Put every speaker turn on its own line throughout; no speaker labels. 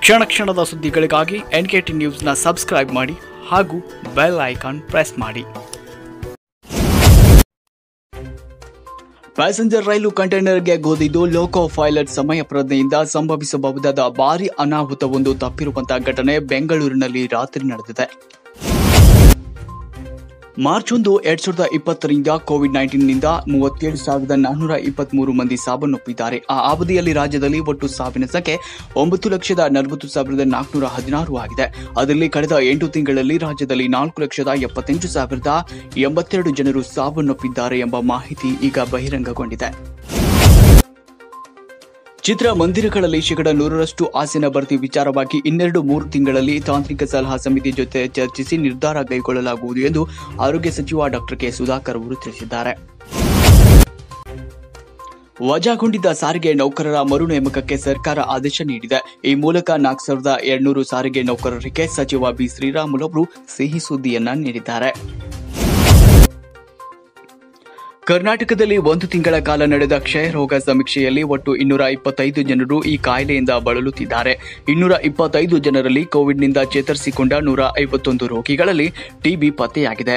ಕ್ಷಣ ಕ್ಷಣದ ಸುದ್ದಿಗಳಿಗಾಗಿ ಎನ್ ಕೆ ಟಿ ನ್ಯೂಸ್ನ ಸಬ್ಸ್ಕ್ರೈಬ್ ಮಾಡಿ ಹಾಗೂ ಬೆಲ್ ಐಕಾನ್ ಪ್ರೆಸ್ ಮಾಡಿ ಪ್ಯಾಸೆಂಜರ್ ರೈಲು ಕಂಟೈನರ್ಗೆ ಗೋದಿದ್ದು ಲೋಕೋ ಪೈಲಟ್ ಸಮಯ ಪ್ರಜ್ಞೆಯಿಂದ ಸಂಭವಿಸಬಹುದಾದ ಭಾರಿ ಅನಾಹುತವೊಂದು ತಪ್ಪಿರುವಂತಹ ಘಟನೆ ಬೆಂಗಳೂರಿನಲ್ಲಿ ರಾತ್ರಿ ನಡೆದಿದೆ ಮಾರ್ಚ್ ಒಂದು ಎರಡ್ ಸಾವಿರದ ಇಪ್ಪತ್ತರಿಂದ ಕೋವಿಡ್ ನೈನ್ಟೀನ್ನಿಂದ ಮೂವತ್ತೇಳು ಸಾವಿರದ ನಾನ್ನೂರ ಇಪ್ಪತ್ಮೂರು ಮಂದಿ ಸಾವನ್ನಪ್ಪಿದ್ದಾರೆ ಆ ಅವಧಿಯಲ್ಲಿ ರಾಜ್ಯದಲ್ಲಿ ಒಟ್ಟು ಸಾವಿನ ಸಂಖ್ಯೆ ಒಂಬತ್ತು ಲಕ್ಷದ ನಲವತ್ತು ಸಾವಿರದ ನಾಲ್ಕುನೂರ ಹದಿನಾರು ಆಗಿದೆ ಅದರಲ್ಲಿ ಕಳೆದ ಎಂಟು ತಿಂಗಳಲ್ಲಿ ರಾಜ್ಯದಲ್ಲಿ ನಾಲ್ಕು ಲಕ್ಷದ ಎಪ್ಪತ್ತೆಂಟು ಸಾವಿರದ ಎಂಬತ್ತೆರಡು ಜನರು ಸಾವನ್ನಪ್ಪಿದ್ದಾರೆ ಎಂಬ ಮಾಹಿತಿ ಈಗ ಬಹಿರಂಗಗೊಂಡಿದೆ ಚಿತ್ರ ಮಂದಿರಗಳಲ್ಲಿ ಶೇಕಡ ನೂರರಷ್ಟು ಆಸನ ಭರ್ತಿ ವಿಚಾರವಾಗಿ ಇನ್ನೆರಡು ಮೂರು ತಿಂಗಳಲ್ಲಿ ತಾಂತ್ರಿಕ ಸಲಹಾ ಸಮಿತಿ ಜೊತೆ ಚರ್ಚಿಸಿ ನಿರ್ಧಾರ ಕೈಗೊಳ್ಳಲಾಗುವುದು ಎಂದು ಆರೋಗ್ಯ ಸಚಿವ ಡಾಕ್ಟರ್ ಕೆ ಸುಧಾಕರ್ ಅವರು ತಿಳಿಸಿದ್ದಾರೆ ವಜಾಗೊಂಡಿದ್ದ ಸಾರಿಗೆ ನೌಕರರ ಮರು ನೇಮಕಕ್ಕೆ ಸರ್ಕಾರ ಆದೇಶ ನೀಡಿದೆ ಈ ಮೂಲಕ ನಾಲ್ಕು ಸಾವಿರದ ಎರಡ್ನೂರು ಸಾರಿಗೆ ನೌಕರರಿಗೆ ಸಚಿವ ಬಿ ಶ್ರೀರಾಮುಲು ಅವರು ಸಿಹಿ ಸುದ್ದಿಯನ್ನ ನೀಡಿದ್ದಾರೆ ಕರ್ನಾಟಕದಲ್ಲಿ ಒಂದು ತಿಂಗಳ ಕಾಲ ನಡೆದ ಕ್ಷಯರೋಗ ಸಮೀಕ್ಷೆಯಲ್ಲಿ ಒಟ್ಟು ಇನ್ನೂರ ಇಪ್ಪತ್ತೈದು ಜನರು ಈ ಕಾಯಿಲೆಯಿಂದ ಬಳಲುತ್ತಿದ್ದಾರೆ ಇನ್ನೂರ ಇಪ್ಪತ್ತೈದು ಜನರಲ್ಲಿ ಕೋವಿಡ್ನಿಂದ ಚೇತರಿಸಿಕೊಂಡ ನೂರ ಐವತ್ತೊಂದು ರೋಗಿಗಳಲ್ಲಿ ಟಿಬಿ ಪತ್ತೆಯಾಗಿದೆ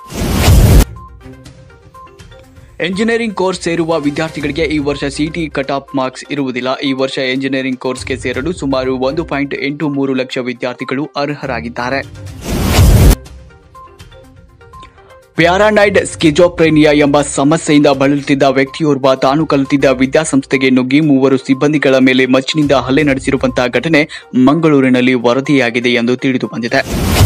ಎಂಜಿನಿಯರಿಂಗ್ ಕೋರ್ಸ್ ಸೇರುವ ವಿದ್ಯಾರ್ಥಿಗಳಿಗೆ ಈ ವರ್ಷ ಸಿಟಿ ಕಟ್ ಆಫ್ ಮಾರ್ಕ್ಸ್ ಇರುವುದಿಲ್ಲ ಈ ವರ್ಷ ಎಂಜಿನಿಯರಿಂಗ್ ಕೋರ್ಸ್ಗೆ ಸೇರಲು ಸುಮಾರು ಒಂದು ಪಾಯಿಂಟ್ ಎಂಟು ಮೂರು ಲಕ್ಷ ವಿದ್ಯಾರ್ಥಿಗಳು ಅರ್ಹರಾಗಿದ್ದಾರೆ ಪ್ಯಾರಾನೈಡ್ ಸ್ಕಿಜೋಪ್ರೇನಿಯಾ ಎಂಬ ಸಮಸ್ಯೆಯಿಂದ ಬಳಲುತ್ತಿದ್ದ ವ್ಯಕ್ತಿಯೋರ್ವ ತಾನು ಕಲಿತಿದ್ದ ವಿದ್ಯಾಸಂಸ್ಥೆಗೆ ನುಗ್ಗಿ ಮೂವರು ಸಿಬ್ಬಂದಿಗಳ ಮೇಲೆ ಮಚ್ಚಿನಿಂದ ಹಲ್ಲೆ ನಡೆಸಿರುವಂತಹ ಘಟನೆ ಮಂಗಳೂರಿನಲ್ಲಿ ವರದಿಯಾಗಿದೆ ಎಂದು ತಿಳಿದು ಬಂದಿದೆ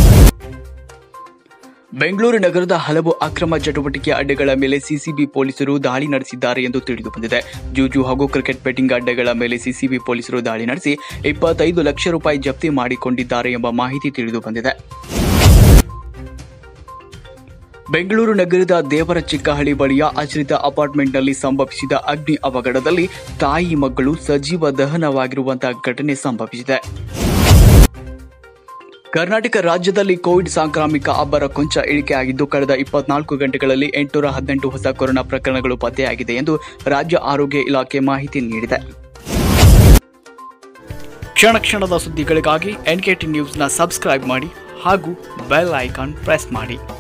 ಬೆಂಗಳೂರು ನಗರದ ಹಲವು ಅಕ್ರಮ ಚಟುವಟಿಕೆ ಅಡ್ಡೆಗಳ ಮೇಲೆ ಸಿಸಿಬಿ ಪೊಲೀಸರು ದಾಳಿ ನಡೆಸಿದ್ದಾರೆ ಎಂದು ತಿಳಿದು ಬಂದಿದೆ ಜೂಜು ಹಾಗೂ ಕ್ರಿಕೆಟ್ ಬೆಟ್ಟಿಂಗ್ ಅಡ್ಡೆಗಳ ಮೇಲೆ ಸಿಸಿಬಿ ಪೊಲೀಸರು ದಾಳಿ ನಡೆಸಿ ಇಪ್ಪತ್ತೈದು ಲಕ್ಷ ರೂಪಾಯಿ ಜಪ್ತಿ ಮಾಡಿಕೊಂಡಿದ್ದಾರೆ ಎಂಬ ಮಾಹಿತಿ ತಿಳಿದು ಬಂದಿದೆ ಬೆಂಗಳೂರು ನಗರದ ದೇವರ ಚಿಕ್ಕಹಳ್ಳಿ ಬಳಿಯ ಆಶ್ರಿತ ಅಪಾರ್ಟ್ಮೆಂಟ್ನಲ್ಲಿ ಸಂಭವಿಸಿದ ಅಗ್ನಿ ಅವಘಡದಲ್ಲಿ ತಾಯಿ ಮಕ್ಕಳು ಸಜೀವ ದಹನವಾಗಿರುವಂತಹ ಘಟನೆ ಸಂಭವಿಸಿದೆ ಕರ್ನಾಟಕ ರಾಜ್ಯದಲ್ಲಿ ಕೋವಿಡ್ ಸಾಂಕ್ರಾಮಿಕ ಅಬ್ಬರ ಕೊಂಚ ಇಳಿಕೆಯಾಗಿದ್ದು ಕಳೆದ ಇಪ್ಪತ್ನಾಲ್ಕು ಗಂಟೆಗಳಲ್ಲಿ ಎಂಟುನೂರ ಹದಿನೆಂಟು ಹೊಸ ಕೊರೋನಾ ಪ್ರಕರಣಗಳು ಪತ್ತೆಯಾಗಿದೆ ಎಂದು ರಾಜ್ಯ ಆರೋಗ್ಯ ಇಲಾಖೆ ಮಾಹಿತಿ ನೀಡಿದೆ ಕ್ಷಣ ಕ್ಷಣದ ಸುದ್ದಿಗಳಿಗಾಗಿ ಎನ್ ಕೆ ಟಿ ನ್ಯೂಸ್ನ ಸಬ್ಸ್ಕ್ರೈಬ್ ಮಾಡಿ ಹಾಗೂ ಬೆಲ್ ಐಕಾನ್ ಪ್ರೆಸ್ ಮಾಡಿ